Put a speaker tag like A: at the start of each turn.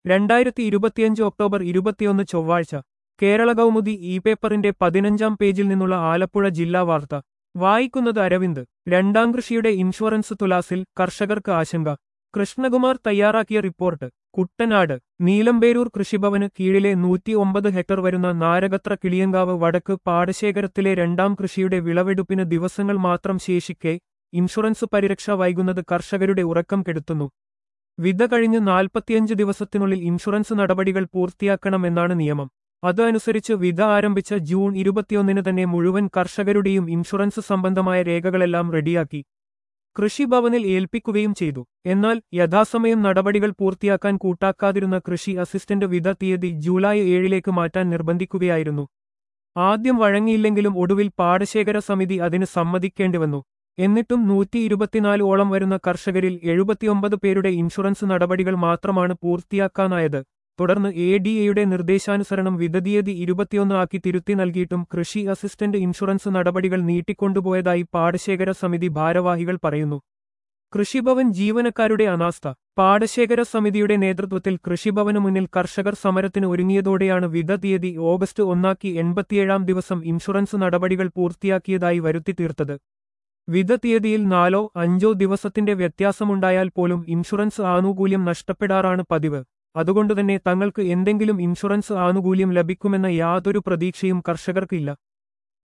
A: രണ്ടായിരത്തി ഇരുപത്തിയഞ്ച് ഒക്ടോബർ ഇരുപത്തിയൊന്ന് ചൊവ്വാഴ്ച കേരള കൗമുദി ഇ പേപ്പറിന്റെ പതിനഞ്ചാം പേജിൽ നിന്നുള്ള ആലപ്പുഴ ജില്ലാ വാർത്ത വായിക്കുന്നത് അരവിന്ദ് രണ്ടാം കൃഷിയുടെ ഇൻഷുറൻസ് തുലാസിൽ കർഷകർക്ക് ആശങ്ക കൃഷ്ണകുമാർ തയ്യാറാക്കിയ റിപ്പോർട്ട് കുട്ടനാട് നീലമ്പേരൂർ കൃഷിഭവന് കീഴിലെ നൂറ്റി ഒമ്പത് ഹെക്ടർ വരുന്ന നാരകത്ര കിളിയങ്കാവ് വടക്ക് പാടശേഖരത്തിലെ രണ്ടാം കൃഷിയുടെ വിളവെടുപ്പിന് ദിവസങ്ങൾ മാത്രം ശേഷിക്കെ ഇൻഷുറൻസ് പരിരക്ഷ വൈകുന്നത് കർഷകരുടെ ഉറക്കം കെടുത്തുന്നു വിത കഴിഞ്ഞ് നാൽപ്പത്തിയഞ്ച് ദിവസത്തിനുള്ളിൽ ഇൻഷുറൻസ് നടപടികൾ പൂർത്തിയാക്കണമെന്നാണ് നിയമം അത് അനുസരിച്ച് വിത ആരംഭിച്ച ജൂൺ ഇരുപത്തിയൊന്നിന് തന്നെ മുഴുവൻ കർഷകരുടെയും ഇൻഷുറൻസ് സംബന്ധമായ രേഖകളെല്ലാം റെഡിയാക്കി കൃഷിഭവനിൽ ഏൽപ്പിക്കുകയും ചെയ്തു എന്നാൽ യഥാസമയം നടപടികൾ പൂർത്തിയാക്കാൻ കൂട്ടാക്കാതിരുന്ന കൃഷി അസിസ്റ്റന്റ് വിധ തീയതി ജൂലൈ ഏഴിലേക്ക് മാറ്റാൻ നിർബന്ധിക്കുകയായിരുന്നു ആദ്യം വഴങ്ങിയില്ലെങ്കിലും ഒടുവിൽ പാടശേഖര സമിതി അതിന് സമ്മതിക്കേണ്ടിവന്നു എന്നിട്ടും നൂറ്റി ഇരുപത്തിനാല് ഓളം വരുന്ന കർഷകരിൽ എഴുപത്തിയൊമ്പത് പേരുടെ ഇൻഷുറൻസ് നടപടികൾ മാത്രമാണ് പൂർത്തിയാക്കാനായത് തുടർന്ന് എ ഡി എയുടെ നിർദ്ദേശാനുസരണം വിധതീയതി ഇരുപത്തിയൊന്ന് ആക്കി തിരുത്തി നൽകിയിട്ടും കൃഷി അസിസ്റ്റന്റ് ഇൻഷുറൻസ് നടപടികൾ നീട്ടിക്കൊണ്ടുപോയതായി പാടശേഖര സമിതി ഭാരവാഹികൾ പറയുന്നു കൃഷിഭവൻ ജീവനക്കാരുടെ അനാസ്ഥ പാടശേഖര സമിതിയുടെ നേതൃത്വത്തിൽ കൃഷിഭവന് മുന്നിൽ കർഷകർ സമരത്തിന് ഒരുങ്ങിയതോടെയാണ് വിധ തീയതി ഓഗസ്റ്റ് ഒന്നാക്കി എൺപത്തിയേഴാം ദിവസം ഇൻഷുറൻസ് നടപടികൾ പൂർത്തിയാക്കിയതായി വരുത്തി തീർത്തത് വിധ തീയതിയിൽ നാലോ അഞ്ചോ ദിവസത്തിന്റെ വ്യത്യാസമുണ്ടായാൽ പോലും ഇൻഷുറൻസ് ആനുകൂല്യം നഷ്ടപ്പെടാറാണ് പതിവ് അതുകൊണ്ടുതന്നെ തങ്ങൾക്ക് എന്തെങ്കിലും ഇൻഷുറൻസ് ആനുകൂല്യം ലഭിക്കുമെന്ന യാതൊരു പ്രതീക്ഷയും കർഷകർക്കില്ല